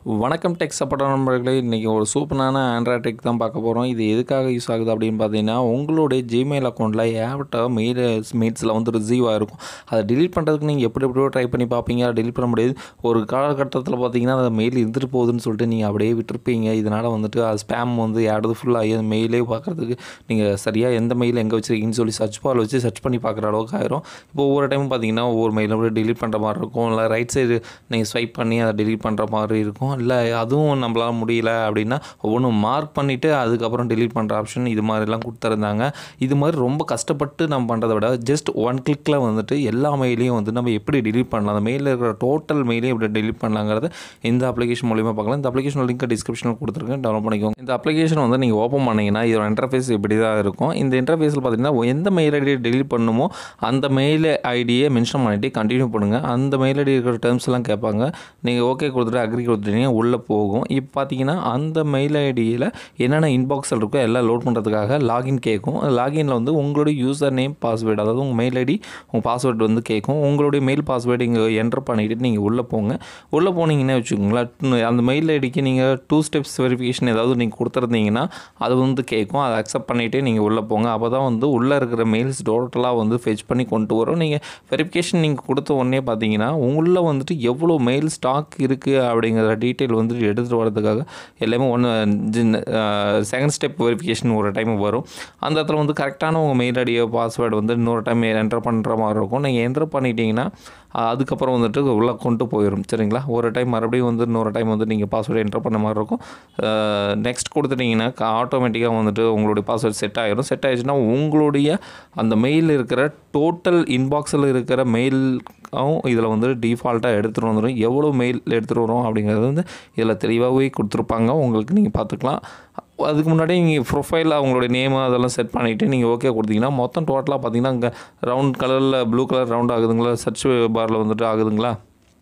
வணக்கம் tech support நண்பர்களே இன்றைக்கி ஒரு சூப்பரான ஆண்ட்ராய்ட் டெக் தான் பார்க்க போகிறோம் இது எதுக்காக யூஸ் ஆகுது அப்படின்னு பார்த்தீங்கன்னா உங்களுடைய ஜிமெயில் அக்கௌண்ட்டில் ஏகப்பட்ட மெயில் மெயில்ஸில் வந்து ரிசீவ் ஆகிருக்கும் அதை delete பண்ணுறதுக்கு நீங்கள் எப்படி எப்படியோ ட்ரை பண்ணி பார்ப்பீங்க அதை delete பண்ண முடியாது ஒரு காலகட்டத்தில் பார்த்தீங்கன்னா அந்த மெயில் இருந்துட்டு போகுதுன்னு சொல்லிட்டு நீங்கள் அப்படியே விட்டுருப்பீங்க இதனால் வந்துட்டு அது ஸ்பேம் வந்து யாராவது ஃபுல்லாகி அந்த மெயிலே பார்க்குறதுக்கு நீங்கள் சரியாக எந்த மெயில் எங்கே வச்சுருக்கீங்கன்னு சொல்லி சர்ச் பால் வச்சு சர்ச் பண்ணி பார்க்குற அளவுக்கு ஆயிரும் இப்போ ஒவ்வொரு டைமும் பார்த்தீங்கன்னா ஒவ்வொரு மெயிலும் கூட delete பண்ணுற மாதிரி இருக்கும் இல்லை ரைட் சைடு நீங்கள் ஸ்வைப் பண்ணி அதை delete பண்ணுற மாதிரி இருக்கும் இல்லை அதுவும் நம்மளால் முடியல அப்படின்னா ஒவ்வொன்றும் மார்க் பண்ணிவிட்டு அதுக்கப்புறம் delete பண்ணுற ஆப்ஷன் இது மாதிரிலாம் கொடுத்துருந்தாங்க இது மாதிரி ரொம்ப கஷ்டப்பட்டு நம்ம பண்ணுறதை விட ஜஸ்ட் ஒன் கிளிக்கில் வந்துட்டு எல்லா மெயிலையும் வந்து நம்ம எப்படி delete பண்ணலாம் அந்த மெயிலில் இருக்கிற டோட்டல் மெயிலையும் எப்படி delete பண்ணலாங்கிறத இந்த அப்ளிகேஷன் மூலிமா பார்க்கலாம் இந்த அப்ளிகேஷன் லிங்க் டிஸ்கிரிப்ஷனில் கொடுத்துருக்கேன் டவுன்லோட் பண்ணிக்கோங்க இந்த அப்ளிகேஷன் வந்து நீங்கள் ஓப்பன் பண்ணிங்கன்னா இதோட இன்டர்ஃபேஸ் இப்படி தான் இருக்கும் இந்த இன்டர்ஃபேஸில் பார்த்தீங்கன்னா எந்த மெயில் ஐடியை delete பண்ணுமோ அந்த மெயில் ஐடியை மென்ஷன் பண்ணிட்டு கண்டினியூ பண்ணுங்கள் அந்த மெயில் ஐடி இருக்கிற டேர்ம்ஸ் எல்லாம் கேட்பாங்க நீங்கள் ஓகே கொடுத்துட்டு அக்ரி கொடுத்துட்டீங்க உள்ளே போகும் இப்போ பார்த்தீங்கன்னா அந்த மெயில் ஐடியில் என்னென்ன இன்பாக்ஸில் இருக்கோ எல்லாம் லோட் பண்ணுறதுக்காக லாகின் கேட்கும் லாகினில் வந்து உங்களுடைய யூசர் நேம் பாஸ்வேர்டு அதாவது உங்கள் மெயில் ஐடி உங்கள் பாஸ்வேர்டு வந்து கேட்கும் உங்களுடைய மெயில் பாஸ்வேர்டு இங்கே என்டர் பண்ணிவிட்டு நீங்கள் உள்ளே போங்க உள்ளே போனீங்கன்னா வச்சுக்கோங்களேன் அந்த மெயில் ஐடிக்கு நீங்கள் டூ ஸ்டெப்ஸ் வெரிஃபிகேஷன் ஏதாவது நீங்கள் கொடுத்துருந்தீங்கன்னா அது வந்து கேட்கும் அதை அக்செப்ட் பண்ணிவிட்டு நீங்கள் உள்ளே போங்க அப்போ தான் வந்து உள்ளே இருக்கிற மெயில்ஸ் டோட்டலாக வந்து ஃபெச் பண்ணி கொண்டு வரும் நீங்கள் வெரிஃபிகேஷன் நீங்கள் கொடுத்த உடனே பார்த்தீங்கன்னா உள்ளே வந்துட்டு எவ்வளோ மெயில் ஸ்டாக் இருக்குது அப்படிங்கிற டீட்டெயில் வந்துட்டு எடுத்துகிட்டு வரதுக்காக எல்லாமே ஒன்று செகண்ட் ஸ்டெப் வெரிஃபிகேஷன் ஒரு டைம் வரும் அந்த இடத்துல வந்து கரெக்டான உங்கள் மெயில் ஐடியோ பாஸ்வேர்டு வந்து இன்னொரு டைம் என்டர் பண்ணுற மாதிரி இருக்கும் நீங்கள் என்டர் பண்ணிட்டீங்கன்னா அஹ், அதுக்கப்புறம் வந்துட்டு உள்ளே கொண்டு போயிடும் சரிங்களா ஒரு டைம் மறுபடியும் வந்து இன்னொரு டைம் வந்து நீங்கள் பாஸ்வேர்டு என்டர் பண்ண மாதிரி இருக்கும் நெக்ஸ்ட் கொடுத்துட்டிங்கன்னா ஆட்டோமேட்டிக்காக வந்துட்டு உங்களுடைய பாஸ்வேர்டு செட் ஆகிடும் செட் ஆயிடுச்சுன்னா உங்களுடைய அந்த மெயில் இருக்கிற டோட்டல் இன்பாக்ஸில் இருக்கிற மெயிலும் இதில் வந்து டிஃபால்ட்டாக எடுத்துகிட்டு வந்துடும் எவ்வளோ மெயில் எடுத்துகிட்டு வரும் அப்படிங்கிறது வந்து இதில் தெளிவாகவே கொடுத்துருப்பாங்க உங்களுக்கு நீங்கள் பார்த்துக்கலாம் அதுக்கு முன்னாடி நீங்கள் ப்ரொஃபைல் அவங்களுடைய நேமு அதெல்லாம் செட் பண்ணிவிட்டு நீங்கள் ஓகே கொடுத்தீங்கன்னா மொத்தம் டோட்டலாக பார்த்தீங்கன்னா இங்கே ரவுண்ட் கலரில் ப்ளூ கலர் ரவுண்ட் ஆகுதுங்களா சர்ச் பாரில் வந்துட்டு ஆகுதுங்களா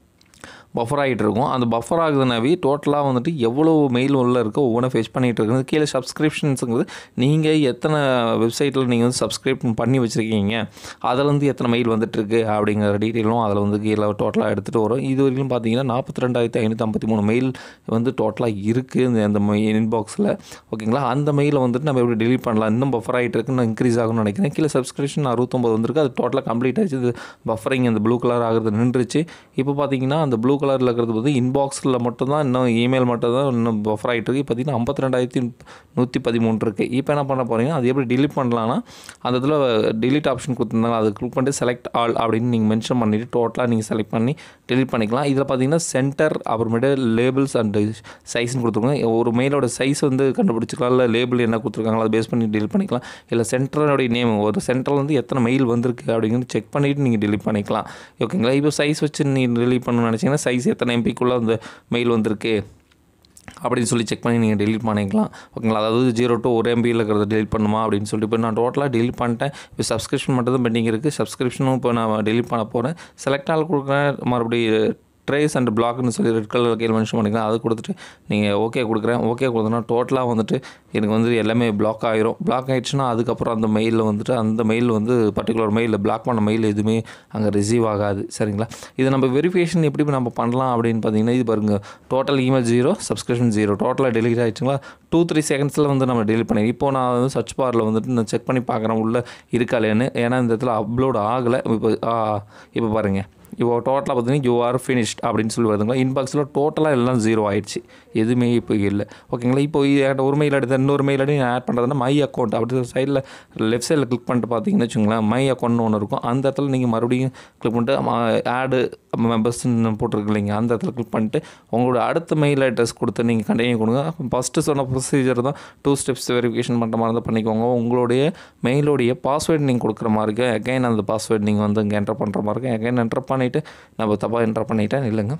பஃபர் ஆகிட்டு இருக்கும் அந்த பஃபர் ஆகுதுனாவே டோட்டலாக வந்துட்டு எவ்வளோ மெயில் உள்ள இருக்கோ ஒவ்வொன்றும் ஃபேஸ் பண்ணிகிட்டு இருக்குது கீழே சப்ஸ்கிரிப்ஷன்ஸுங்கிறது நீங்கள் எத்தனை வெப்சைட்டில் நீங்கள் வந்து சப்ஸ்கிரைப் பண்ணி வச்சுருக்கீங்க அதில் வந்து எத்தனை மெயில் வந்துட்டுருக்கு அப்படிங்கிற டீட்டெயிலும் அதில் வந்து கீழே டோட்டலாக எடுத்துகிட்டு வரும் இது வரைக்கும் பார்த்தீங்கன்னா நாற்பத்தி ரெண்டாயிரத்தி ஐநூற்றி ஐம்பத்தி மூணு மெயில் வந்து டோட்டலாக இருக்குது இந்த அந்த இன்பாக்ஸில் ஓகேங்களா அந்த மெயிலை வந்துட்டு நம்ம எப்படி delete பண்ணலாம் இன்னும் பஃபர் ஆகிட்டு இருக்குன்னு இன்க்ரீஸ் ஆகும்னு நினைக்கிறேன் கீழே சப்ஸ்கிரிப்ஷன் அறுபத்தொம்பது வந்திருக்கு அது டோட்டலாக கம்ப்ளீட் ஆச்சு இது பஃபரிங் அந்த ப்ளூ கலர் ஆகுறது நின்றுச்சு இப்போ பார்த்தீங்கன்னா அந்த ப்ளூ கலரில் இருக்கிறது வந்து இன்பாக்ஸில் மட்டும்தான் இன்னும் இமெயில் மட்டும் தான் இன்னும் பஃபர் ஆகிட்டு இருக்கு பார்த்தீங்கன்னா ஐம்பத்தி ரெண்டாயிரத்தி நூற்றி பதிமூணு இருக்குது இப்போ என்ன பண்ண போகிறீங்க அது எப்படி delete பண்ணலாம்னா அந்த இதில் delete ஆப்ஷன் கொடுத்துருந்தாங்க அதை கிளிக் பண்ணிட்டு செலக்ட் ஆல் அப்படின்னு நீங்கள் மென்ஷன் பண்ணிவிட்டு டோட்டலாக நீங்கள் செலக்ட் பண்ணி delete பண்ணிக்கலாம் இதில் பார்த்தீங்கன்னா சென்டர் அப்புறமேட்டு லேபிள்ஸ் அண்ட் சைஸ்னு கொடுத்துருக்காங்க ஒரு மெயிலோட சைஸ் வந்து கண்டுபிடிச்சிக்கலாம் இல்லை லேபிள் என்ன கொடுத்துருக்காங்களோ அதை பேஸ் பண்ணி delete பண்ணிக்கலாம் இல்லை சென்டரோடைய நேம் ஒரு சென்டரில் வந்து எத்தனை மெயில் வந்திருக்கு அப்படிங்கிறது செக் பண்ணிவிட்டு நீங்கள் delete பண்ணிக்கலாம் ஓகேங்களா இப்போ சைஸ் வச்சு நீங்கள் delete பண்ணணும்னு நினச்சிங்கன்னா சைஸ் எத்தனை எம்பிக்குள்ளே அந்த மெயில் வந்திருக்கு அப்படின்னு சொல்லி செக் பண்ணி நீங்கள் delete பண்ணிக்கலாம் ஓகேங்களா அதாவது ஜீரோ டு ஒரு எம்பியில் இருக்கிறத delete பண்ணுமா அப்படின்னு சொல்லிட்டு இப்போ நான் டோட்டலாக delete பண்ணிட்டேன் இப்போ சப்ஸ்கிரிப்ஷன் மட்டும் தான் பெண்டிங் இருக்குது சப்ஸ்கிரிப்ஷனும் இப்போ நான் delete பண்ண போகிறேன் செலக்ட் ஆல் கொடுக்குறேன் மறுபடியும் ட்ரேஸ் அண்ட் பிளாக்னு சொல்லி ரெட் கலர் கீழே மென்ஷன் பண்ணிக்கலாம் அதை கொடுத்துட்டு நீங்கள் ஓகே கொடுக்குறேன் ஓகே கொடுத்தனா டோட்டலாக வந்துட்டு எனக்கு வந்து எல்லாமே பிளாக் ஆயிரும் பிளாக் ஆயிடுச்சுன்னா அதுக்கப்புறம் அந்த மெயிலில் வந்துட்டு அந்த மெயில் வந்து பர்டிகுலர் மெயிலில் பிளாக் பண்ண மெயில் எதுவுமே அங்கே ரிசீவ் ஆகாது சரிங்களா இது நம்ம வெரிஃபிகேஷன் எப்படி நம்ம பண்ணலாம் அப்படின்னு பார்த்தீங்கன்னா இது பாருங்க total email zero subscription zero டோட்டலாக டெலிட் ஆகிடுச்சுங்களா டூ த்ரீ செகண்ட்ஸில் வந்து நம்ம டெலிட் பண்ணி இப்போ நான் வந்து சர்ச் பாரில் வந்துட்டு நான் செக் பண்ணி பார்க்குறேன் உள்ளே இருக்கா இல்லையான்னு ஏன்னா இந்த இடத்துல அப்லோட் ஆகலை இப்போ ஆ, இப்போ பாருங்கள் இப்போ டோட்டலாக பார்த்தீங்கன்னா யூ ஆர் ஃபினிஷ்ட் அப்படின்னு சொல்லி வருதுங்களா இன்பாக்ஸில் டோட்டலாக எல்லாம் ஜீரோ ஆயிடுச்சு எதுவுமே இப்போ இல்லை ஓகேங்களா இப்போ இது என்கிட்ட ஒரு மெயில் எடுத்து இன்னொரு மெயில் ஐடி நான் ஆட் பண்ணுறதுனா மை அக்கௌண்ட் அப்படி சைடில் லெஃப்ட் சைடில் கிளிக் பண்ணிட்டு பார்த்தீங்கன்னு வச்சுங்களேன் மை அக்கௌண்ட்னு ஒன்று இருக்கும் அந்த இடத்துல நீங்கள் மறுபடியும் கிளிக் பண்ணிட்டு ஆடு மெம்பர்ஸ்ன்னு போட்டிருக்கு இல்லைங்க அந்த இடத்துல கிளிக் பண்ணிட்டு உங்களோட அடுத்த மெயில் அட்ரஸ் கொடுத்து நீங்கள் கண்டினியூ கொடுங்க ஃபஸ்ட்டு சொன்ன ப்ரொசீஜர் தான் டூ ஸ்டெப்ஸ் வெரிஃபிகேஷன் பண்ணுற மாதிரி தான் பண்ணிக்கோங்க உங்களுடைய மெயிலோடைய பாஸ்வேர்டு நீங்கள் கொடுக்குற மாதிரி இருக்கு அகைன் அந்த பாஸ்வேர்டு நீங்கள் வந்து இங்கே என்டர் பண்ணுற மாதிரி இருக்கும் அகைன் என்டர் பண்ணிவிட்டு நம்ம தப்பாக என்டர் பண்ணிட்டேன் இல்லைங்க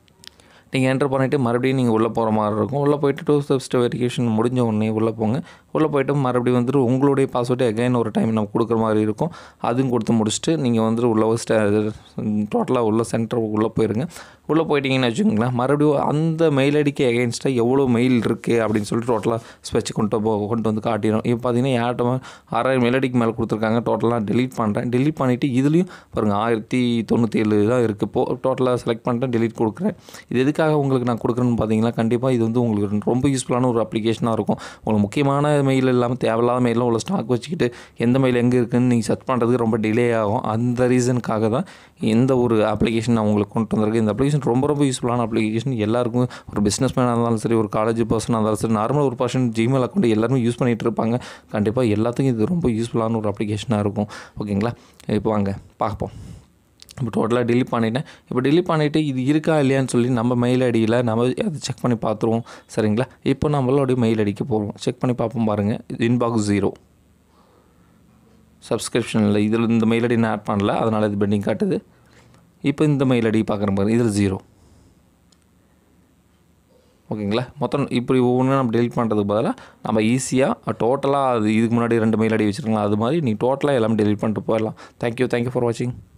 நீங்கள் என்டர் பண்ணிவிட்டு மறுபடியும் நீங்கள் உள்ளே போகிற மாதிரி இருக்கும் உள்ளே போயிட்டு டூ ஸ்டெப்ஸ் வெரிஃபிகேஷன் முடிஞ்ச உடனே உள்ளே போங்க உள்ளே போயிட்டு மறுபடியும் வந்துட்டு உங்களுடைய பாஸ்வேர்டு எகைன் ஒரு டைம் நம்ம கொடுக்குற மாதிரி இருக்கும் அதுவும் கொடுத்து முடிச்சுட்டு நீங்கள் வந்துட்டு உள்ள டோட்டலாக உள்ள சென்டர் உள்ளே போயிருங்க உள்ளே போயிட்டீங்கன்னு வச்சுக்கோங்களேன் மறுபடியும் அந்த மெயில் ஐடிக்கு எகெயின்ஸ்டாக எவ்வளோ மெயில் இருக்குது அப்படின்னு சொல்லிட்டு டோட்டலாக ஸ்பெச் கொண்டு போ கொண்டு வந்து காட்டிடும் இப்போ பார்த்தீங்கன்னா ஏர்ட்ட ஆறாயிரம் மெயில் ஐடிக்கு மேலே கொடுத்துருக்காங்க டோட்டலாக delete பண்ணுறேன் delete பண்ணிவிட்டு இதுலேயும் பாருங்கள் ஆயிரத்தி தொண்ணூற்றி ஏழு தான் இருக்குது இப்போ டோட்டலாக செலக்ட் பண்ணிட்டேன் delete கொடுக்குறேன் இது எதுக்காக உங்களுக்கு நான் கொடுக்குறேன்னு பார்த்தீங்கன்னா கண்டிப்பாக இது வந்து உங்களுக்கு ரொம்ப யூஸ்ஃபுல்லான ஒரு அப்ளிகேஷனாக இருக்கும் உங்களுக்கு முக்கியமான மெயில் இல்லாமல் தேவையில்லாத மெயிலும் உள்ள ஸ்டாக் வச்சுக்கிட்டு எந்த மெயில் எங்கே இருக்குன்னு நீங்கள் செர்ச் பண்ணுறதுக்கு ரொம்ப டிலே ஆகும் அந்த ரீசனுக்காக தான் எந்த ஒரு அப்ளிகேஷன் நான் உங்களுக்கு கொண்டு வந்திருக்கேன் இந்த அப்ளிகேஷன் ரொம்ப ரொம்ப யூஸ்ஃபுல்லான அப்ளிகேஷன் எல்லாருக்கும் ஒரு பிஸ்னஸ் மேனாக இருந்தாலும் சரி ஒரு காலேஜ் பர்சனாக இருந்தாலும் சரி நார்மல் ஒரு பர்சன் ஜிமெயில் அக்கௌண்ட் எல்லாருமே யூஸ் பண்ணிகிட்டு இருப்பாங்க கண்டிப்பாக எல்லாத்துக்கும் இது ரொம்ப யூஸ்ஃபுல்லான ஒரு அப்ளிகேஷனாக இருக்கும் ஓகேங்களா இப்போ வாங்க பார்ப்போம் இப்போ டோட்டலாக delete பண்ணிட்டேன் இப்போ delete பண்ணிவிட்டு இது இருக்கா இல்லையான்னு சொல்லி நம்ம மெயில் ஐடியில் நம்ம அதை செக் பண்ணி பார்த்துருவோம் சரிங்களா இப்போ நம்மளோடைய மெயில் ஐடிக்கு போவோம் செக் பண்ணி பார்ப்போம் பாருங்கள் இன்பாக்ஸ் ஜீரோ சப்ஸ்கிரிப்ஷனில் இதில் இந்த மெயில் ஐடி நான் ஆட் பண்ணல அதனால் இது பெண்டிங் காட்டுது இப்போ இந்த மெயில் ஐடி பார்க்குற பாருங்க இதில் ஜீரோ ஓகேங்களா மொத்தம் இப்படி ஒவ்வொன்றும் நம்ம delete பண்ணுறதுக்கு பதிலாக நம்ம ஈஸியாக டோட்டலாக அது இதுக்கு முன்னாடி ரெண்டு மெயில் ஐடி வச்சுருக்கலாம் அது மாதிரி நீ டோட்டலாக எல்லாமே delete பண்ணிட்டு போயிடலாம் தேங்க்யூ தேங்க்யூ ஃபார் வாட்சிங்